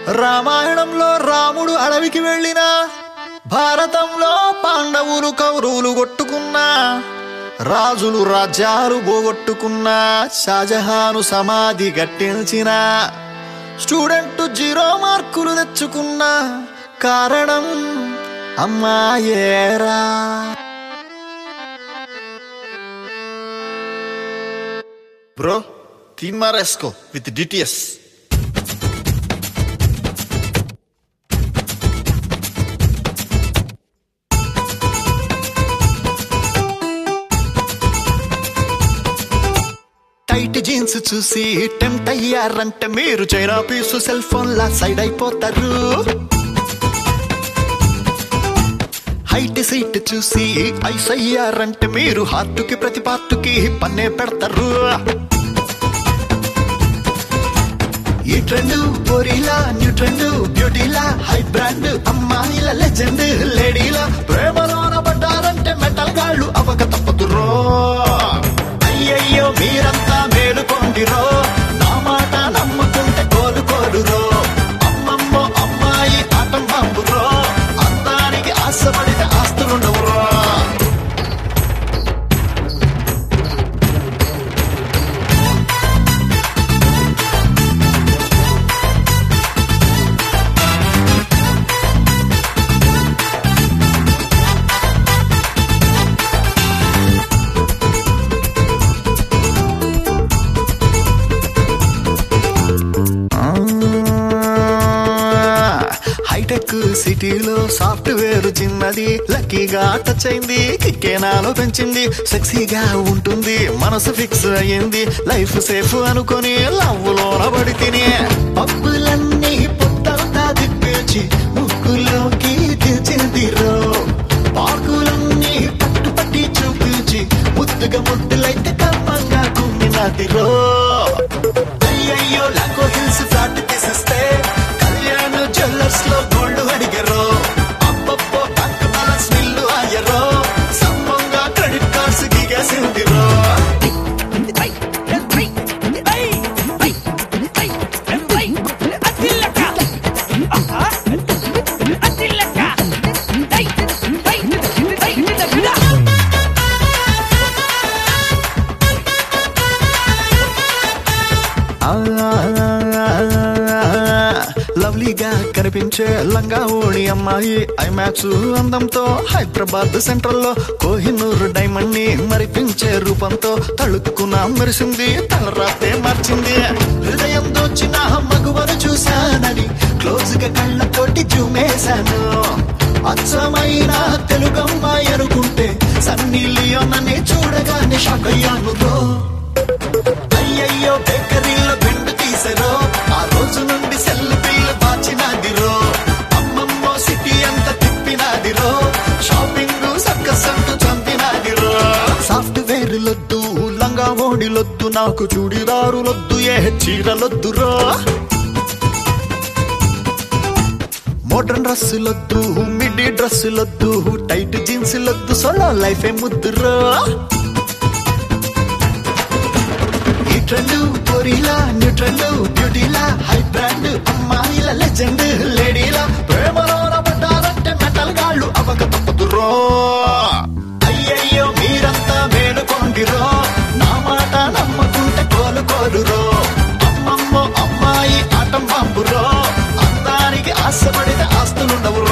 రామాయణంలో రాముడు అడవికి వెళ్ళినా భారతంలో పాండవులు కౌరవులు కొట్టుకున్నా రాజులు రాజ్యాలు పోగొట్టుకున్నా షాజహాను సమాధి కట్టించిన స్టూడెంట్ జీరో మార్కులు తెచ్చుకున్నా కారణం అమ్మాయేరా బ్రో తీన్ మారేసుకో విత్ డిటిఎస్ టైట్ జీన్స్ చూసి టెంప్ట్ అయ్యారంటే మీరు చైనా పీసు సెల్ ఫోన్ లా సైడ్ అయిపోతారు హైట్ సీట్ చూసి ఐస్ అయ్యారంటే మీరు హార్టుకి ప్రతి పార్టుకి పన్నే పెడతారు ఈ ట్రెండ్ పొరిలా న్యూ ట్రెండ్ బ్యూటీలా హై బ్రాండ్ అమ్మాయిల లెజెండ్ లేడీలా ప్రేమలోన పడ్డారంటే మెటల్ గాళ్ళు అవక తప్పదురో అయ్యయ్యో మీరంతా మేలుకోండిరో నా మాట నమ్ముకుంటే కోలుకోరురో అమ్మమ్మో అమ్మాయి ఆటం పంపురో అందానికి ఆశపడితే ఆస్తులుండవురో హైటెక్ సిటీలో సాఫ్ట్వేర్ చిన్నది లక్కీగా టచ్ అయింది కిక్కేనాలో పెంచింది సెక్సీగా ఉంటుంది మనసు ఫిక్స్ అయ్యింది లైఫ్ సేఫ్ అనుకొని లవ్ లోన పడి తిని పప్పులన్నీ పొట్టంతా తిప్పేచి ముక్కులోకి దిల్చింది రో పాకులన్నీ పట్టు పట్టి చూపించి ముద్దుగా ముద్దులైతే కమ్మంగా కుమ్మినది రో అయ్యయ్యో లాకో హిల్స్ ఫ్లాట్ తీసిస్తే కళ్యాణ్ జ్యువెలర్స్ లో గోల్డ్ అడిగారు అప్పప్పో బ్యాంక్ బ్యాలెన్స్ నిల్లు అయ్యరో సమ్మంగా క్రెడిట్ కార్డ్స్ గిగేసిందిరో లవ్లీగా కనిపించే లంగా ఓణి అమ్మాయి ఐమాక్స్ అందంతో హైదరాబాద్ సెంట్రల్ లో కోహినూర్ డైమండ్ ని మరిపించే రూపంతో తళుక్కున మెరిసింది తలరాతే మార్చింది హృదయం దోచిన మగువను చూశానని క్లోజ్ గా కళ్ళతోటి చూమేశాను అచ్చమైన తెలుగమ్మాయి అనుకుంటే సన్నీ లియోనని చూడగానే షాక్ అయ్యాను బ్రో అయ్యయ్యో బేకరీలో బెండు తీసరో ఆ రోజు నుండి సెల్ బిల్లు మార్చినాదిరో అమ్మమ్మో సిటీ అంత తిప్పినాదిరో షాపింగ్ సర్కస్ అంటూ చంపినాదిరో సాఫ్ట్వేర్ లొద్దు లంగా ఓడిలొద్దు నాకు చూడిదారులొద్దు ఏ చీరలొద్దురో మోడర్న్ డ్రెస్సులొద్దు మిడ్డీ డ్రెస్సులొద్దు టైట్ జీన్సులొద్దు సోలో లైఫ్ ఏ ముద్దురో ఈ ట్రెండ్ పొరిలా న్యూ ట్రెండ్ బ్యూటీలా హై బ్రాండ్ అమ్మాయిల లెజెండ్ లేడీలా ప్రేమలో పడ్డారంటే మెటల్ గాళ్ళు అవక తప్పదురో అయ్యయ్యో మీరంతా మేలుకోండిరో నా మాట నమ్మకుంటే కోలుకోరురో అమ్మమ్మో అమ్మాయి ఆటం పంపురో అందానికి ఆశపడితే ఆస్తులుండవురో